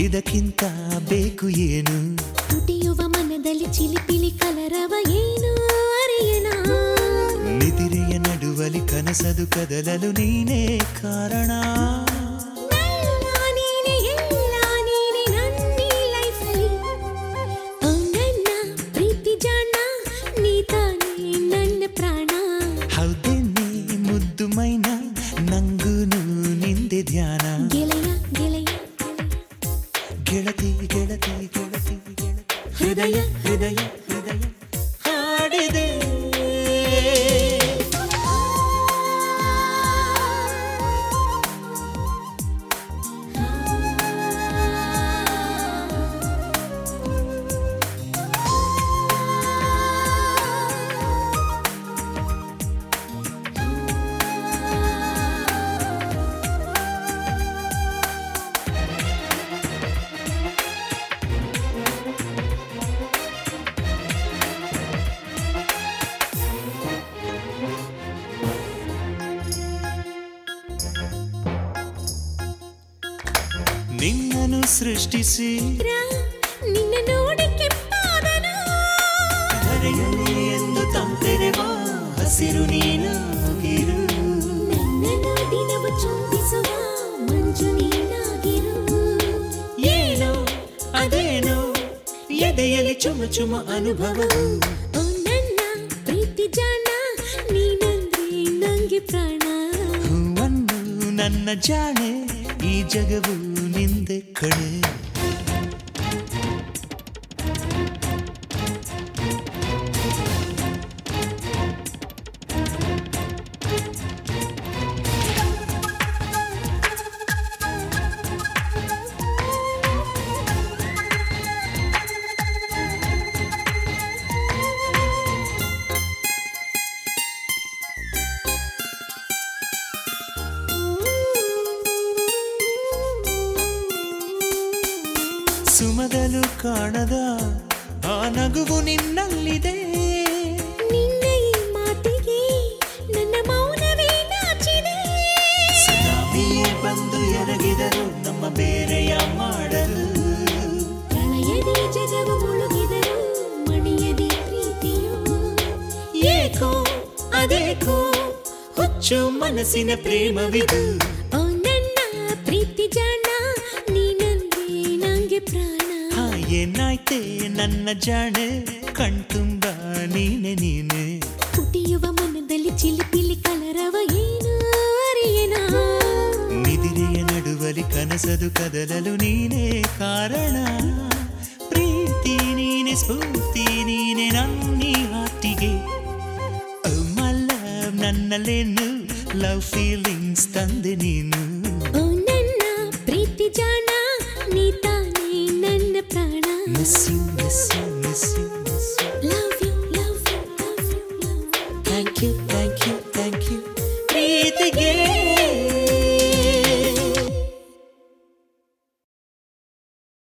ಇದಕ್ಕಿಂತ ಬೇಕು ಏನು ತುಟಿಯುವ ಮನದಲ್ಲಿ ಚಿಲಿಪಿಲಿ ಕಲರವ ಏನು ಅರಿಯಣ ನಿದಿರೆಯ ನಡುವಲಿ ಕನಸದು ಕದಲಲು ನೀನೇ ಕಾರಣ ಎಲ್ಲ ನೀನೆ ಎಲ್ಲ ನೀನೆ ನನ್ನೀ ಲೈಫಲ್ಲಿ ಓ ನನ್ನ ಪ್ರೀತಿ ಜಾಣ ನೀ ತಾನೇ ನನ್ನ ಪ್ರಾಣ ಹೌದೆನ್ನೆ ಮುದ್ದು ಮೈನ ನಂಗೂನು ನಿಂದೆ ಧ್ಯಾನ ಗೆಳೆಯ ಗೆಳೆಯ ಗೆಳತಿ ಗೆಳತಿ ಗೆಳತಿ ಗೆಳತಿ ಹೃದಯ ಹೃದಯ ಹೃದಯ ಹಾಡಿದೆ ನಿನ್ನನ್ನು ಸೃಷ್ಟಿಸಿ ರಾ, ನಿನ್ನ ನೋಡಿ ಕೆಂಪಾದನು ಧರೆಯಲ್ಲಿ ಎಂದು ತಂತೆರೆವ ಹಸಿರು ನೀನು ಇರು ನನ್ನನ್ನು ದಿನವು ಚುಂಬಿಸುವ ಮಂಜು ನೀನಾಗಿರು ಏನೋ ಅದೇನೋ ಎದೆಯಲ್ಲಿ ಚುಮ ಚುಮ ಅನುಭವ ಓ ನನ್ನ ಪ್ರೀತಿ ಜಾಣ ನೀನಂದ್ರೆ ನಂಗೆ ಪ್ರಾಣ ಹೂವನ್ನು ನನ್ನ ಜಾಣೆ ಈ ಜಗವು ನಿಂದೆ ಕಡೆ ಸುಮದಲು ಕಾಣದ ಆ ನಗುವು ನಿನ್ನಲ್ಲಿದೆ ನಿನ್ನ ಈ ಮಾತಿಗೆ ನನ್ನ ಮೌನವೇ ನಾಚಿದೆ ಸುನಾಮಿಯೇ ಬಂದು ಎರಗಿದರು ನಮ್ಮ ಬೇರೆಯ ಮಾಡಲು ಪ್ರಳಯದಿ ಜಗವು ಮುಳುಗಿದರು ಮಣಿಯದಿ ಪ್ರೀತಿಯು ಏಕೋ ಅದೇಕೋ ಹುಚ್ಚು ಮನಸ್ಸಿನ ಪ್ರೇಮವಿದು ಓ ನನ್ನ ಪ್ರೀತಿ ಜಾಣ ನೀನಂದ್ರೆ ನಂಗೆ ಪ್ರಾಣ ಹಾ ಏನಾಯ್ತೆ ನನ್ನ ಜಾಣೆ ಕಣ್ತುಂಬ ನೀನೆ ನೀನೆ ಪುಟಿಯುವ ಮನದಲ್ಲಿ ಚಿಲಿಪಿಲಿ ಕಲರವ ಏನು ಅರಿಯನ ನಿದಿರೆಯ ನಡುವಲಿ ಕನಸದು ಕದಲಲು ನೀನೇ ಕಾರಣ ಪ್ರೀತಿ ನೀನೆ ಸ್ಫೂರ್ತಿ ನೀನೆ ನನ್ನಿ ಹಾಟಿಗೆ ಮಲ್ಲ ನನ್ನಲ್ಲೇನು ಲವ್ ಫೀಲಿಂಗ್ಸ್ ತಂದೆ ನೀನು ಓ ನನ್ನ ಪ್ರೀತಿ ಜಾಣ ನೀ ತಾನೇ ನನ್ನ ಪ್ರಾಣ miss you miss you miss you miss you love you love you love you love thank you thank you thank you ಪ್ರೀತಿಗೆ